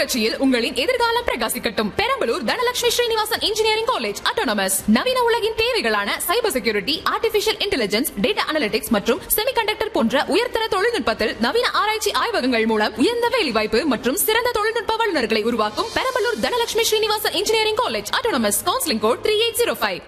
புரட்சியில் உங்களின் எதிர்காலம் பிரகாசிக்கட்டும் Perambalur Dhanalakshmi Srinivasan engineering college autonomous நவீன உலகின் தேவைகளான cyber security artificial intelligence data analytics மற்றும் செமிகண்டக்டர் போன்ற உயர்தர தொழில்நுட்பத்தில் நவீன ஆராய்ச்சி ஆய்வகங்கள் மூலம் உயர்ந்த வேலைவாய்ப்பு மற்றும் சிறந்த தொழில்நுட்ப வல்லுநர்களை உருவாக்கும் Perambalur Dhanalakshmi Srinivasan engineering college autonomous counselling code three eight zero five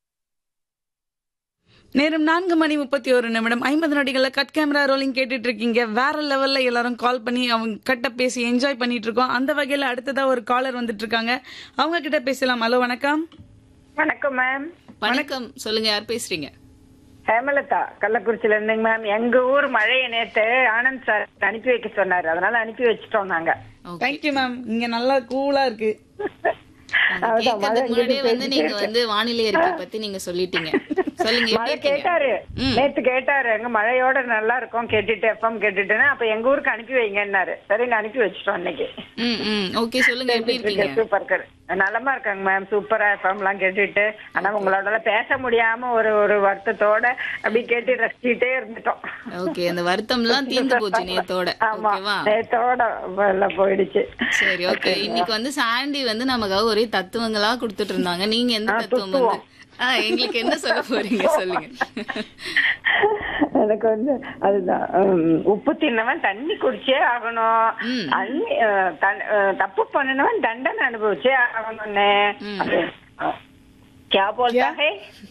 நேரம் நான்கு மணி முப்பத்தி ஒரு நிமிடம் ஐம்பது நொடிகள்ல கட் கேமரா ரோலிங் கேட்டுட்டு இருக்கீங்க வேற லெவல்ல எல்லாரும் கால் பண்ணி அவங்க கிட்ட பேசி என்ஜாய் பண்ணிட்டு இருக்கோம் அந்த வகையில அடுத்ததா ஒரு காலர் வந்துட்டு இருக்காங்க அவங்க கிட்ட பேசலாம் ஹலோ வணக்கம் வணக்கம் மேம் வணக்கம் சொல்லுங்க யார் பேசுறீங்க ஹேமலதா கள்ளக்குறிச்சியில இருந்துங்க மேம் எங்க ஊர் மழையை நேத்து ஆனந்த் சார் அனுப்பி வைக்க சொன்னாரு அதனால அனுப்பி வச்சிட்டோம் நாங்க தேங்க்யூ மேம் இங்க நல்லா கூலா இருக்கு அது அதான் மழை கேட்கறதுக்கு முன்னாடியே வந்து இங்கிட்டு நீங்க பேசிட்டே வந்து வானிலை அறிக்கை பத்தி நீங்க சொல்லிட்டீங்க சொல்லுங்க எப்படி மழை இருக்கீங்க கேட்டாரு ம். நேத்து கேட்டாரு எங்க மழையோட நல்லா இருக்கும் கேட்டுட்டு எஃப்எம் கேட்டுட்டுன்னு அப்ப எங்க ஊருக்கு அனுப்பி வைங்கன்னாரு சரின்னு அனுப்பி வச்சிட்டோம் இன்னைக்கு ம் ம் ஓகே சொல்லுங்க எப்படி இருக்கீங்க சூப்பர் இருக்காரு நலமா இருக்காங்க மேம் சூப்பரா எஃப்எம் எல்லாம் கேட்டுட்டு ஆனா உங்களோட எல்லாம் பேச முடியாம ஒரு ஒரு வருத்தத்தோட அப்படி கேட்டு ரசிச்சுட்டே இருந்துட்டோம் ஓகே அந்த வருத்தம் எல்லாம் தீர்ந்து போச்சு நேத்தோட ஆமா ஓகேவா நேத்தோட எல்லாம் போயிடுச்சு சரி ஓகே இன்னைக்கு வந்து சாண்டி வந்து நமக்காக ஒரே தத்துவங்களா கொடுத்துட்டு இருந்தாங்க நீங்க எந்த ஆ, தத்துவம் வந்து தத்துவம். ஆ எங்களுக்கு என்ன சொல்ல போறீங்க சொல்லுங்க எனக்கு வந்து அதுதான் உம், உப்பு தின்னவன் தண்ணி குடிச்சே ஆகணும் ம். அண்ணி அஹ், தன்- அஹ், தப்பு பண்ணினவன் தண்டனை அனுபவிச்சே ஆகணும்னு ம். அது, அஹ், क्या बोलता है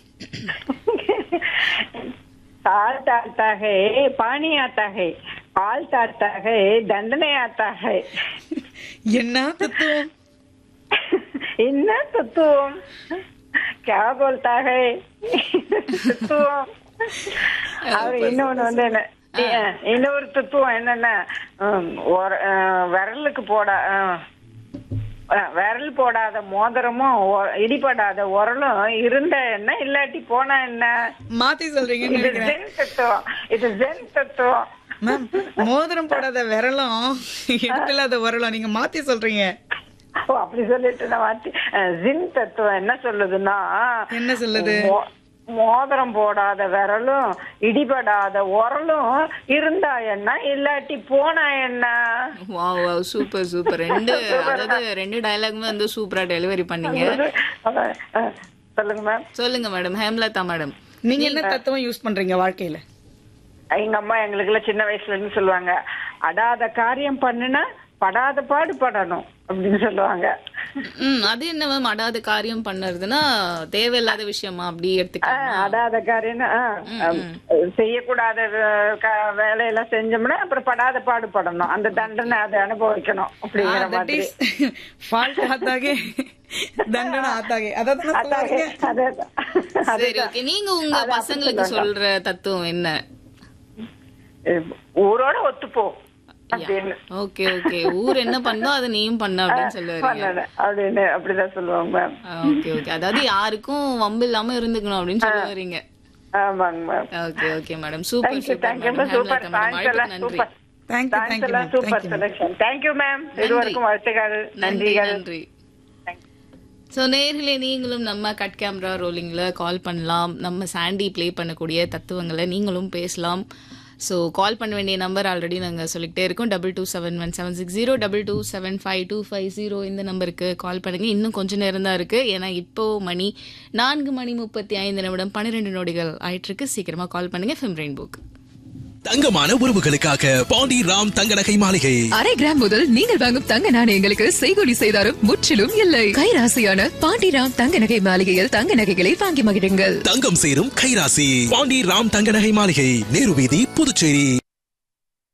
ताल तारता है पानी आता है पाल तारता है दंडने आता है என்ன தத்துவம் என்ன தத்துவம் क्या बोलता है தத்துவம் அவர் இன்னொன்னு வந்து என்ன அஹ், இன்னொரு தத்துவம் என்னன்னா ஹம், ஒரு- அஹ், விரலுக்கு போட அஹ், அஹ், விரல் போடாத மோதிரமும் ஒ- இடிபடாத உரலும் இருந்த என்ன இல்லாட்டி போனா என்ன மாத்தி சொல்றீங்கன்னு இது நினைக்கிறேன் ஜென் தத்துவம் இது ஜென் தத்துவம் மேம் மோதிரம் போடாத விரலும் எடுப்பில்லாத விரலும் நீங்க மாத்தி சொல்றீங்க ஓ, அப்படி சொல்லிட்டு நான் மாத்தி அஹ், ஜின் தத்துவம் என்ன சொல்லுதுன்னா என்ன சொல்லுது? மோ- மோதிரம் போடாத விரலும் இடிபடாத உரலும் இருந்தா என்ன இல்லாட்டி போனா என்ன வாவ் வாவ் சூப்பர் சூப்பர் ரெண்டு அதாவது ரெண்டு டயலாகுமே வந்து சூப்பரா டெலிவரி பண்ணீங்க அஹ், அஹ், சொல்லுங்க மேம் சொல்லுங்க மேடம் ஹேம்லதா மேடம் நீங்க என்ன தத்துவம் யூஸ் பண்றீங்க வாழ்க்கையில எங்க அம்மா எங்களுக்கு எல்லாம் சின்ன வயசுல இருந்து சொல்லுவாங்க அடாத காரியம் பண்ணுனா படாத பாடு படணும் அப்படின்னு சொல்லுவாங்க ம் அது என்ன மேம் அடாத காரியம் பண்ணுறதுன்னா தேவையில்லாத விஷயமா அப்படி ஆஹ், எடுத்துக்கலாம் அடாத காரியம்னா ஆஹ், செய்யக்கூடாத வே- க- வேலையெல்லாம் செஞ்சோம்னா அப்புறம் படாத பாடு படணும் அந்த தண்டனை அதை அனுபவிக்கணும் அப்படிங்கிற தட் மாதிரி இஸ் ஃபால்ட் ஆத்தாகே தண்டனை ஆத்தாகே அதான் அதாங்க, சொல்றீங்க அதேதான். சரி அதேதான். ஓகே நீங்க உங்க அது அப்படி பசங்களுக்கு சொல்லுவாங்க. சொல்ற தத்துவம் என்ன ஊரோட ஒத்துப்போ அப்படின்னு ஓகே ஓகே ஊர் என்ன பண்ணோ அதை நீயும் பண்ண அப்படின்னு சொல்ல வரீங்க பண்ணல அப்படின்னு அப்படிதான் சொல்லுவாங்க மேம் ஓகே ஓகே அதாவது யாருக்கும் வம்பு இல்லாம இருந்துக்கணும் அப்படின்னு சொல்ல வரீங்க ஆமாங்க ma'am okay okay madam super thank you super thank you madam super Hemalatha madam thanks எல்லாம் அழைப்புக்கு நன்றி சூப்பர் தேங்க்யூ தேங்க்ஸ் தேங்க்யூ எல்லாம் சூப்பர் செலக்ஷன் தேங்க்யூ மேம் இதுவரைக்கும் வாழ்த்துக்கள் நன்றி நன்றிகள் நன்றி Thank ஸோ நேர்களே நீங்களும் நம்ம கட் கேமரா ரோலிங்கில் கால் பண்ணலாம் நம்ம சாண்டி ப்ளே பண்ணக்கூடிய தத்துவங்களை நீங்களும் பேசலாம் ஸோ கால் பண்ண வேண்டிய நம்பர் ஆல்ரெடி நாங்கள் சொல்லிக்கிட்டே இருக்கோம் double two seven one seven six zero double two seven five two five zero இந்த நம்பருக்கு கால் பண்ணுங்க இன்னும் கொஞ்சம் நேரம் தான் இருக்குது ஏன்னா இப்போ மணி நான்கு மணி முப்பத்தி ஐந்து நிமிடம் பன்னிரெண்டு நொடிகள் ஆயிட்டிருக்கு சீக்கிரமாக கால் பண்ணுங்க ஃபிம் ரெயின்புக் தங்கமான உறவுகளுக்காக பாண்டி ராம் தங்க நகை மாளிகை அரை கிராம் முதல் நீங்கள் வாங்கும் தங்க நாணயங்களுக்கு செய்கூலி செய்தாரும் முற்றிலும் இல்லை கைராசியான பாண்டிராம் தங்க நகை மாளிகையில் தங்க நகைகளை வாங்கி மகிழுங்கள் தங்கம் சேரும் கைராசி பாண்டி ராம் தங்க நகை மாளிகை நேரு வீதி புதுச்சேரி